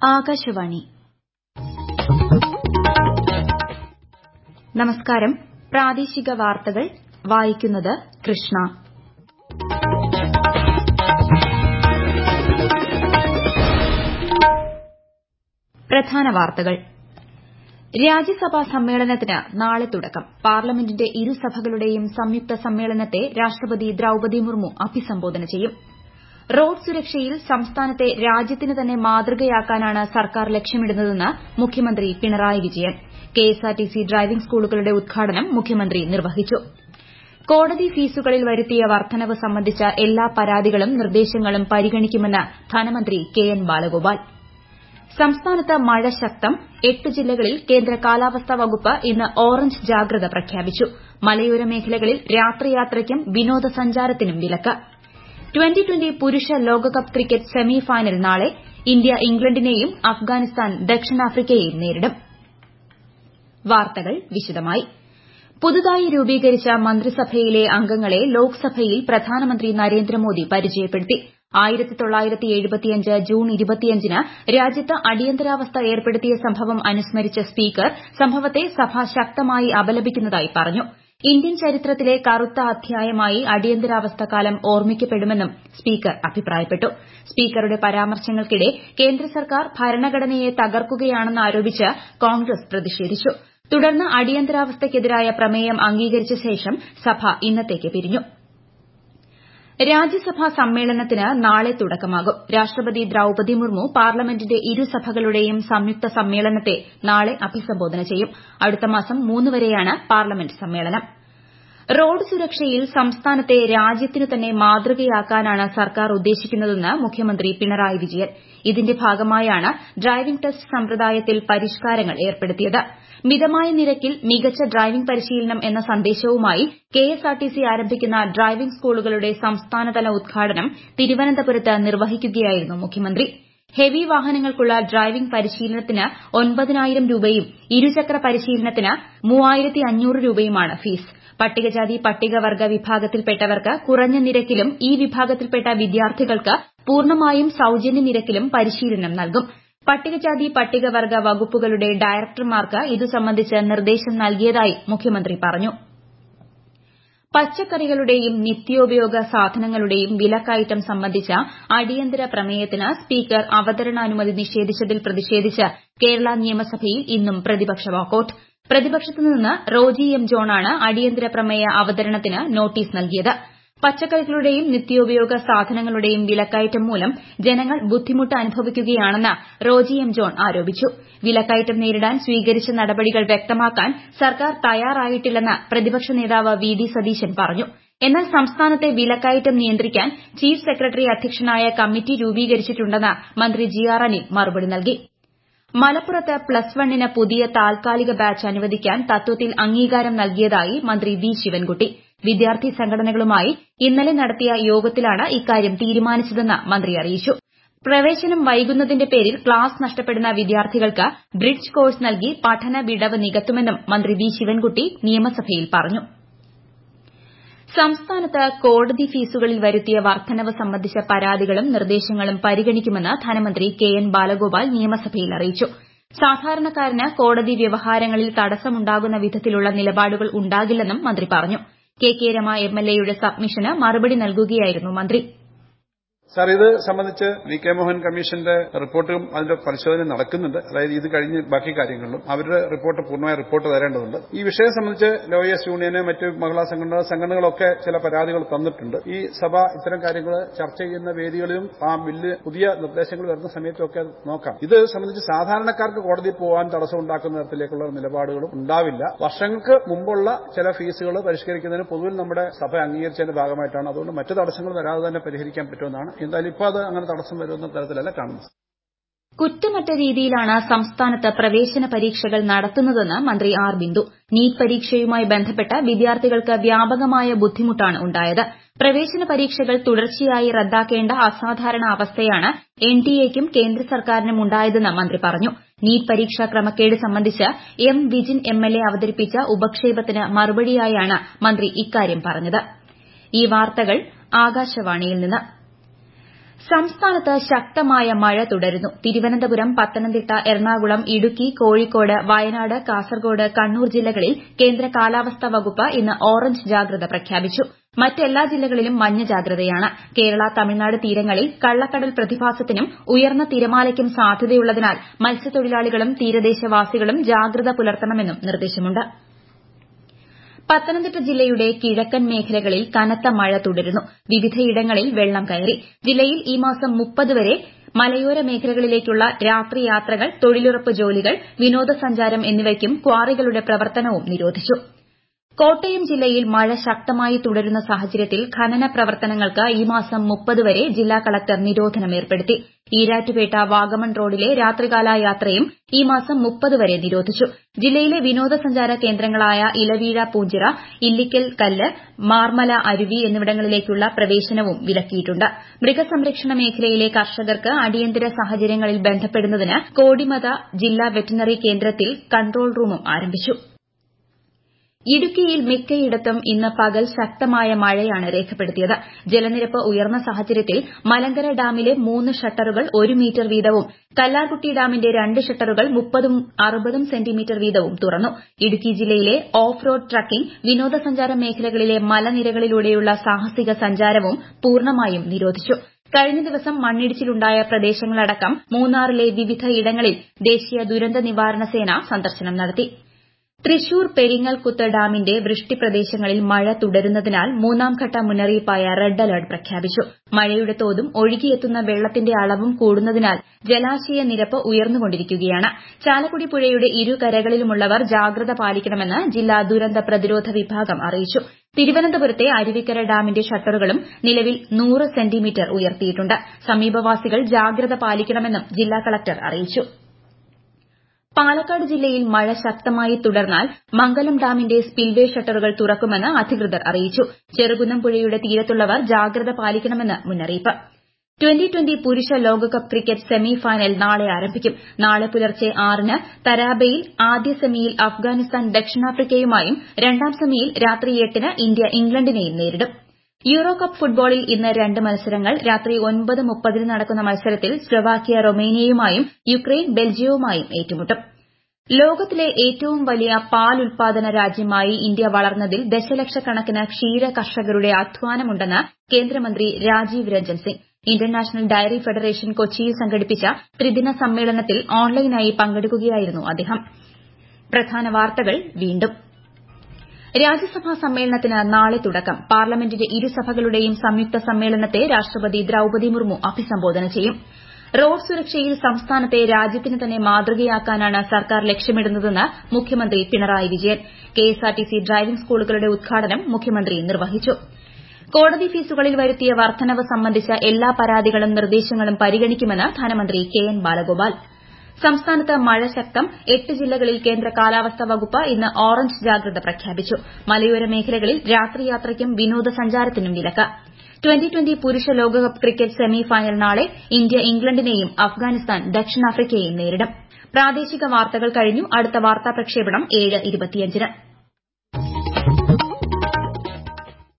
ആകാശവാണി നമസ്കാരം പ്രാദേശിക വാർത്തകൾ വായിക്കുന്നത് കൃഷ്ണ പ്രധാന വാർത്തകൾ രാജ്യസഭാ സമ്മേളനത്തിന് നാളെ തുടക്കം പാർലമെന്റിന്റെ ഇരുസഭകളുടെയും സംയുക്ത സമ്മേളനത്തെ രാഷ്ട്രപതി ദ്രൌപദി മുർമു അഭിസംബോധന ചെയ്യും റോഡ് സുരക്ഷയിൽ സംസ്ഥാനത്തെ രാജ്യത്തിന് തന്നെ മാതൃകയാക്കാനാണ് സർക്കാർ ലക്ഷ്യമിടുന്നതെന്ന് മുഖ്യമന്ത്രി പിണറായി വിജയൻ കെഎസ്ആർടിസി ഡ്രൈവിംഗ് സ്കൂളുകളുടെ ഉദ്ഘാടനം മുഖ്യമന്ത്രി നിർവഹിച്ചു കോടതി ഫീസുകളിൽ വരുത്തിയ വർദ്ധനവ് സംബന്ധിച്ച എല്ലാ പരാതികളും നിർദ്ദേശങ്ങളും പരിഗണിക്കുമെന്ന് ധനമന്ത്രി കെ എൻ ബാലഗോപാൽ സംസ്ഥാനത്ത് മഴ ശക്തം എട്ട് ജില്ലകളിൽ കേന്ദ്ര കാലാവസ്ഥാ വകുപ്പ് ഇന്ന് ഓറഞ്ച് ജാഗ്രത പ്രഖ്യാപിച്ചു മലയോര മേഖലകളിൽ രാത്രിയാത്രയ്ക്കും വിനോദസഞ്ചാരത്തിനും വിലക്ക് ട്വന്റി ട്വന്റി പുരുഷ ലോകകപ്പ് ക്രിക്കറ്റ് സെമി ഫൈനൽ നാളെ ഇന്ത്യ ഇംഗ്ലണ്ടിനെയും അഫ്ഗാനിസ്ഥാൻ ദക്ഷിണാഫ്രിക്കയെയും നേരിടും വാർത്തകൾ വിശദമായി പുതുതായി രൂപീകരിച്ച മന്ത്രിസഭയിലെ അംഗങ്ങളെ ലോക്സഭയിൽ പ്രധാനമന്ത്രി നരേന്ദ്രമോദി പരിചയപ്പെടുത്തി ജൂൺ ന് രാജ്യത്ത് അടിയന്തരാവസ്ഥ ഏർപ്പെടുത്തിയ സംഭവം അനുസ്മരിച്ച സ്പീക്കർ സംഭവത്തെ സഭ ശക്തമായി അപലപിക്കുന്നതായി പറഞ്ഞു ഇന്ത്യൻ ചരിത്രത്തിലെ കറുത്ത അധ്യായമായി അടിയന്തരാവസ്ഥക്കാലം ഓർമ്മിക്കപ്പെടുമെന്നും സ്പീക്കർ അഭിപ്രായപ്പെട്ടു സ്പീക്കറുടെ പരാമർശങ്ങൾക്കിടെ കേന്ദ്ര സർക്കാർ ഭരണഘടനയെ തകർക്കുകയാണെന്ന് ആരോപിച്ച് കോൺഗ്രസ് പ്രതിഷേധിച്ചു തുടർന്ന് അടിയന്തരാവസ്ഥയ്ക്കെതിരായ പ്രമേയം അംഗീകരിച്ച ശേഷം സഭ ഇന്നത്തേക്ക് പിരിഞ്ഞു രാജ്യസഭാ സമ്മേളനത്തിന് നാളെ തുടക്കമാകും രാഷ്ട്രപതി ദ്രൌപദി മുർമു പാർലമെന്റിന്റെ ഇരുസഭകളുടെയും സംയുക്ത സമ്മേളനത്തെ നാളെ അഭിസംബോധന ചെയ്യും അടുത്ത മാസം മൂന്ന് വരെയാണ് പാർലമെന്റ് സമ്മേളനം റോഡ് സുരക്ഷയിൽ സംസ്ഥാനത്തെ രാജ്യത്തിനു തന്നെ മാതൃകയാക്കാനാണ് സർക്കാർ ഉദ്ദേശിക്കുന്നതെന്ന് മുഖ്യമന്ത്രി പിണറായി വിജയൻ ഇതിന്റെ ഭാഗമായാണ് ഡ്രൈവിംഗ് ടെസ്റ്റ് സമ്പ്രദായത്തിൽ പരിഷ്കാരങ്ങൾ ഏർപ്പെടുത്തിയത് മിതമായ നിരക്കിൽ മികച്ച ഡ്രൈവിംഗ് പരിശീലനം എന്ന സന്ദേശവുമായി കെഎസ്ആർടിസി ആരംഭിക്കുന്ന ഡ്രൈവിംഗ് സ്കൂളുകളുടെ സംസ്ഥാനതല ഉദ്ഘാടനം തിരുവനന്തപുരത്ത് നിർവഹിക്കുകയായിരുന്നു മുഖ്യമന്ത്രി ഹെവി വാഹനങ്ങൾക്കുള്ള ഡ്രൈവിംഗ് പരിശീലനത്തിന് ഒൻപതിനായിരം രൂപയും ഇരുചക്ര പരിശീലനത്തിന് മൂവായിരത്തി അഞ്ഞൂറ് രൂപയുമാണ് ഫീസ് പട്ടികജാതി പട്ടികവർഗ്ഗ വിഭാഗത്തിൽപ്പെട്ടവർക്ക് കുറഞ്ഞ നിരക്കിലും ഈ വിഭാഗത്തിൽപ്പെട്ട വിദ്യാർത്ഥികൾക്ക് പൂർണ്ണമായും സൌജന്യ നിരക്കിലും പരിശീലനം നൽകും പട്ടികജാതി പട്ടികവർഗ്ഗ വകുപ്പുകളുടെ ഡയറക്ടർമാർക്ക് ഇതു സംബന്ധിച്ച് നിർദ്ദേശം നൽകിയതായി മുഖ്യമന്ത്രി പറഞ്ഞു പച്ചക്കറികളുടെയും നിത്യോപയോഗ സാധനങ്ങളുടെയും വിലക്കയറ്റം സംബന്ധിച്ച അടിയന്തര പ്രമേയത്തിന് സ്പീക്കർ അവതരണാനുമതി നിഷേധിച്ചതിൽ പ്രതിഷേധിച്ച് കേരള നിയമസഭയിൽ ഇന്നും പ്രതിപക്ഷ വാക്കൌട്ട് പ്രതിപക്ഷത്തു നിന്ന് റോജി എം ജോണാണ് അടിയന്തര പ്രമേയ അവതരണത്തിന് നോട്ടീസ് നൽകിയത് പച്ചക്കറികളുടെയും നിത്യോപയോഗ സാധനങ്ങളുടെയും വിലക്കയറ്റം മൂലം ജനങ്ങൾ ബുദ്ധിമുട്ട് അനുഭവിക്കുകയാണെന്ന് റോജി എം ജോൺ ആരോപിച്ചു വിലക്കയറ്റം നേരിടാൻ സ്വീകരിച്ച നടപടികൾ വ്യക്തമാക്കാൻ സർക്കാർ തയ്യാറായിട്ടില്ലെന്ന് പ്രതിപക്ഷ നേതാവ് വി ഡി സതീശൻ പറഞ്ഞു എന്നാൽ സംസ്ഥാനത്തെ വിലക്കയറ്റം നിയന്ത്രിക്കാൻ ചീഫ് സെക്രട്ടറി അധ്യക്ഷനായ കമ്മിറ്റി രൂപീകരിച്ചിട്ടുണ്ടെന്ന് മന്ത്രി ജി ആർ അനിൽ മറുപടി നൽകി മലപ്പുറത്ത് പ്ലസ് വണ്ണിന് പുതിയ താൽക്കാലിക ബാച്ച് അനുവദിക്കാൻ തത്വത്തിൽ അംഗീകാരം നൽകിയതായി മന്ത്രി വി ശിവൻകുട്ടി വിദ്യാർത്ഥി സംഘടനകളുമായി ഇന്നലെ നടത്തിയ യോഗത്തിലാണ് ഇക്കാര്യം തീരുമാനിച്ചതെന്ന് മന്ത്രി അറിയിച്ചു പ്രവേശനം വൈകുന്നതിന്റെ പേരിൽ ക്ലാസ് നഷ്ടപ്പെടുന്ന വിദ്യാർത്ഥികൾക്ക് ബ്രിഡ്ജ് കോഴ്സ് നൽകി പഠന വിടവ് നികത്തുമെന്നും മന്ത്രി വി ശിവൻകുട്ടി നിയമസഭയിൽ പറഞ്ഞു സംസ്ഥാനത്ത് കോടതി ഫീസുകളിൽ വരുത്തിയ വർദ്ധനവ് സംബന്ധിച്ച പരാതികളും നിർദ്ദേശങ്ങളും പരിഗണിക്കുമെന്ന് ധനമന്ത്രി കെ എൻ ബാലഗോപാൽ നിയമസഭയിൽ അറിയിച്ചു സാധാരണക്കാരന് കോടതി വ്യവഹാരങ്ങളിൽ തടസ്സമുണ്ടാകുന്ന വിധത്തിലുള്ള നിലപാടുകൾ ഉണ്ടാകില്ലെന്നും മന്ത്രി പറഞ്ഞു കെ കെ രമ എംഎൽഎയുടെ സബ്മിഷന് മറുപടി നൽകുകയായിരുന്നു മന്ത്രി സാർ ഇത് സംബന്ധിച്ച് വി കെ മോഹൻ കമ്മീഷന്റെ റിപ്പോർട്ടും അതിന്റെ പരിശോധന നടക്കുന്നുണ്ട് അതായത് ഇത് കഴിഞ്ഞ് ബാക്കി കാര്യങ്ങളിലും അവരുടെ റിപ്പോർട്ട് പൂർണ്ണമായ റിപ്പോർട്ട് തരേണ്ടതുണ്ട് ഈ വിഷയം സംബന്ധിച്ച് ലോയേഴ്സ് യൂണിയന് മറ്റ് മഹിളാ സംഘടന സംഘടനകളൊക്കെ ചില പരാതികൾ തന്നിട്ടുണ്ട് ഈ സഭ ഇത്തരം കാര്യങ്ങൾ ചർച്ച ചെയ്യുന്ന വേദികളിലും ആ ബില്ല് പുതിയ നിർദ്ദേശങ്ങൾ വരുന്ന സമയത്തൊക്കെ നോക്കാം ഇത് സംബന്ധിച്ച് സാധാരണക്കാർക്ക് കോടതിയിൽ പോകാൻ തടസ്സമുണ്ടാക്കുന്ന തരത്തിലേക്കുള്ള നിലപാടുകളും ഉണ്ടാവില്ല വർഷങ്ങൾക്ക് മുമ്പുള്ള ചില ഫീസുകൾ പരിഷ്കരിക്കുന്നതിന് പൊതുവിൽ നമ്മുടെ സഭ അംഗീകരിച്ചതിന്റെ ഭാഗമായിട്ടാണ് അതുകൊണ്ട് മറ്റു തടസ്സങ്ങൾ വരാതെ തന്നെ പരിഹരിക്കാൻ പറ്റുമെന്നാണ് എന്തായാലും ഇപ്പോൾ അത് അങ്ങനെ തടസ്സം വരുന്ന തരത്തിലല്ല കാണുന്നത് കുറ്റമറ്റ രീതിയിലാണ് സംസ്ഥാനത്ത് പ്രവേശന പരീക്ഷകൾ നടത്തുന്നതെന്ന് മന്ത്രി ആർ ബിന്ദു നീറ്റ് പരീക്ഷയുമായി ബന്ധപ്പെട്ട് വിദ്യാർത്ഥികൾക്ക് വ്യാപകമായ ബുദ്ധിമുട്ടാണ് ഉണ്ടായത് പ്രവേശന പരീക്ഷകൾ തുടർച്ചയായി റദ്ദാക്കേണ്ട അസാധാരണ അവസ്ഥയാണ് എൻഡിഎക്കും കേന്ദ്ര സർക്കാരിനും ഉണ്ടായതെന്ന് മന്ത്രി പറഞ്ഞു നീറ്റ് പരീക്ഷാ ക്രമക്കേട് സംബന്ധിച്ച് എം വിജിൻ എംഎൽഎ അവതരിപ്പിച്ച ഉപക്ഷേപത്തിന് മറുപടിയായാണ് മന്ത്രി ഇക്കാര്യം പറഞ്ഞത് ഈ വാർത്തകൾ ആകാശവാണിയിൽ നിന്ന് സംസ്ഥാനത്ത് ശക്തമായ മഴ തുടരുന്നു തിരുവനന്തപുരം പത്തനംതിട്ട എറണാകുളം ഇടുക്കി കോഴിക്കോട് വയനാട് കാസർഗോഡ് കണ്ണൂർ ജില്ലകളിൽ കേന്ദ്ര കാലാവസ്ഥാ വകുപ്പ് ഇന്ന് ഓറഞ്ച് ജാഗ്രത പ്രഖ്യാപിച്ചു മറ്റെല്ലാ ജില്ലകളിലും മഞ്ഞ ജാഗ്രതയാണ് കേരള തമിഴ്നാട് തീരങ്ങളിൽ കള്ളക്കടൽ പ്രതിഭാസത്തിനും ഉയർന്ന തിരമാലയ്ക്കും സാധ്യതയുള്ളതിനാൽ മത്സ്യത്തൊഴിലാളികളും തീരദേശവാസികളും ജാഗ്രത പുലർത്തണമെന്നും നിർദ്ദേശമുണ്ട് പത്തനംതിട്ട ജില്ലയുടെ കിഴക്കൻ മേഖലകളിൽ കനത്ത മഴ തുടരുന്നു വിവിധയിടങ്ങളിൽ വെള്ളം കയറി ജില്ലയിൽ ഈ മാസം മുപ്പത് വരെ മലയോര മേഖലകളിലേക്കുള്ള രാത്രി യാത്രകൾ തൊഴിലുറപ്പ് ജോലികൾ വിനോദസഞ്ചാരം എന്നിവയ്ക്കും ക്വാറികളുടെ പ്രവർത്തനവും നിരോധിച്ചു കോട്ടയം ജില്ലയിൽ മഴ ശക്തമായി തുടരുന്ന സാഹചര്യത്തിൽ ഖനന പ്രവർത്തനങ്ങൾക്ക് ഈ മാസം മുപ്പത് വരെ ജില്ലാ കളക്ടർ നിരോധനം ഏർപ്പെടുത്തി ഈരാറ്റുപേട്ട വാഗമൺ റോഡിലെ രാത്രികാല യാത്രയും ഈ മാസം മുപ്പത് വരെ നിരോധിച്ചു ജില്ലയിലെ വിനോദസഞ്ചാര കേന്ദ്രങ്ങളായ ഇലവീഴ പൂഞ്ചിറ ഇല്ലിക്കൽ കല്ല് മാർമല അരുവി എന്നിവിടങ്ങളിലേക്കുള്ള പ്രവേശനവും വിലക്കിയിട്ടുണ്ട് മൃഗസംരക്ഷണ മേഖലയിലെ കർഷകർക്ക് അടിയന്തര സാഹചര്യങ്ങളിൽ ബന്ധപ്പെടുന്നതിന് കോടിമത ജില്ലാ വെറ്ററിനറി കേന്ദ്രത്തിൽ കൺട്രോൾ റൂമും ആരംഭിച്ചു ഇടുക്കിയിൽ മിക്കയിടത്തും ഇന്ന് പകൽ ശക്തമായ മഴയാണ് രേഖപ്പെടുത്തിയത് ജലനിരപ്പ് ഉയർന്ന സാഹചര്യത്തിൽ മലങ്കര ഡാമിലെ മൂന്ന് ഷട്ടറുകൾ ഒരു മീറ്റർ വീതവും കല്ലാർകുട്ടി ഡാമിന്റെ രണ്ട് ഷട്ടറുകൾ മുപ്പതും അറുപതും സെന്റിമീറ്റർ വീതവും തുറന്നു ഇടുക്കി ജില്ലയിലെ ഓഫ് റോഡ് ട്രക്കിംഗ് വിനോദസഞ്ചാര മേഖലകളിലെ മലനിരകളിലൂടെയുള്ള സാഹസിക സഞ്ചാരവും പൂർണ്ണമായും നിരോധിച്ചു കഴിഞ്ഞ ദിവസം മണ്ണിടിച്ചിലുണ്ടായ പ്രദേശങ്ങളടക്കം മൂന്നാറിലെ വിവിധ ഇടങ്ങളിൽ ദേശീയ ദുരന്ത നിവാരണ സേന സന്ദർശനം നടത്തി തൃശൂർ പെരിങ്ങൽകുത്ത് ഡാമിന്റെ വൃഷ്ടി പ്രദേശങ്ങളിൽ മഴ തുടരുന്നതിനാൽ മൂന്നാംഘട്ട മുന്നറിയിപ്പായ റെഡ് അലർട്ട് പ്രഖ്യാപിച്ചു മഴയുടെ തോതും ഒഴുകിയെത്തുന്ന വെള്ളത്തിന്റെ അളവും കൂടുന്നതിനാൽ ജലാശയ നിരപ്പ് ഉയർന്നുകൊണ്ടിരിക്കുകയാണ് ചാലക്കുടി പുഴയുടെ ഇരുകരകളിലുമുള്ളവർ ജാഗ്രത പാലിക്കണമെന്ന് ജില്ലാ ദുരന്ത പ്രതിരോധ വിഭാഗം അറിയിച്ചു തിരുവനന്തപുരത്തെ അരുവിക്കര ഡാമിന്റെ ഷട്ടറുകളും നിലവിൽ നൂറ് സെന്റിമീറ്റർ ഉയർത്തിയിട്ടുണ്ട് സമീപവാസികൾ ജാഗ്രത പാലിക്കണമെന്നും ജില്ലാ കളക്ടർ അറിയിച്ചു പാലക്കാട് ജില്ലയിൽ മഴ ശക്തമായി തുടർന്നാൽ മംഗലം ഡാമിന്റെ സ്പിൽവേ ഷട്ടറുകൾ തുറക്കുമെന്ന് അധികൃതർ അറിയിച്ചു ചെറുകുന്നം പുഴയുടെ തീരത്തുള്ളവർ ജാഗ്രത പാലിക്കണമെന്ന് മുന്നറിയിപ്പ് ട്വന്റി ട്വന്റി പുരുഷ ലോകകപ്പ് ക്രിക്കറ്റ് സെമി ഫൈനൽ നാളെ ആരംഭിക്കും നാളെ പുലർച്ചെ ആറിന് തരാബയിൽ ആദ്യ സെമിയിൽ അഫ്ഗാനിസ്ഥാൻ ദക്ഷിണാഫ്രിക്കയുമായും രണ്ടാം സെമിയിൽ രാത്രി എട്ടിന് ഇന്ത്യ ഇംഗ്ലണ്ടിനെയും നേരിടും യൂറോ കപ്പ് ഫുട്ബോളിൽ ഇന്ന് രണ്ട് മത്സരങ്ങൾ രാത്രി ഒൻപത് മുപ്പതിന് നടക്കുന്ന മത്സരത്തിൽ സ്ലൊവാക്യ റൊമേനിയയുമായും യുക്രൈൻ ബെൽജിയവുമായും ഏറ്റുമുട്ടും ലോകത്തിലെ ഏറ്റവും വലിയ പാൽ ഉൽപാദന രാജ്യമായി ഇന്ത്യ വളർന്നതിൽ ദശലക്ഷക്കണക്കിന് ക്ഷീര കർഷകരുടെ അധ്വാനമുണ്ടെന്ന് കേന്ദ്രമന്ത്രി Rajiv Ranjan Singh international dairy federation കൊച്ചിയിൽ സംഘടിപ്പിച്ച ത്രിദിന സമ്മേളനത്തിൽ ഓൺലൈനായി പങ്കെടുക്കുകയായിരുന്നു അദ്ദേഹം പ്രധാന വാർത്തകൾ വീണ്ടും രാജ്യസഭാ സമ്മേളനത്തിന് നാളെ തുടക്കം പാർലമെന്റിന്റെ ഇരുസഭകളുടെയും സംയുക്ത സമ്മേളനത്തെ രാഷ്ട്രപതി ദ്രൌപതി മുർമു അഭിസംബോധന ചെയ്യും റോഡ് സുരക്ഷയിൽ സംസ്ഥാനത്തെ രാജ്യത്തിന് തന്നെ മാതൃകയാക്കാനാണ് സർക്കാർ ലക്ഷ്യമിടുന്നതെന്ന് മുഖ്യമന്ത്രി പിണറായി വിജയൻ കെഎസ്ആർടിസി ഡ്രൈവിംഗ് സ്കൂളുകളുടെ ഉദ്ഘാടനം മുഖ്യമന്ത്രി നിർവഹിച്ചു കോടതി ഫീസുകളിൽ വരുത്തിയ വർദ്ധനവ് സംബന്ധിച്ച എല്ലാ പരാതികളും നിർദ്ദേശങ്ങളും പരിഗണിക്കുമെന്ന് ധനമന്ത്രി കെ എൻ ബാലഗോപാൽ സംസ്ഥാനത്ത് മഴ ശക്തം എട്ട് ജില്ലകളിൽ കേന്ദ്ര കാലാവസ്ഥാ വകുപ്പ് ഇന്ന് ഓറഞ്ച് ജാഗ്രത പ്രഖ്യാപിച്ചു മലയോര മേഖലകളിൽ രാത്രിയാത്രയ്ക്കും വിനോദസഞ്ചാരത്തിനും വിലക്ക് ട്വന്റി ട്വന്റി പുരുഷ ലോകകപ്പ് ക്രിക്കറ്റ് സെമി ഫൈനൽ നാളെ ഇന്ത്യ ഇംഗ്ലണ്ടിനെയും അഫ്ഗാനിസ്ഥാൻ ദക്ഷിണാഫ്രിക്കയെയും നേരിടും പ്രാദേശിക വാർത്തകൾ കഴിഞ്ഞു അടുത്ത വാർത്താ പ്രക്ഷേപണം ഏഴ് ഇരുപത്തിയഞ്ചിന്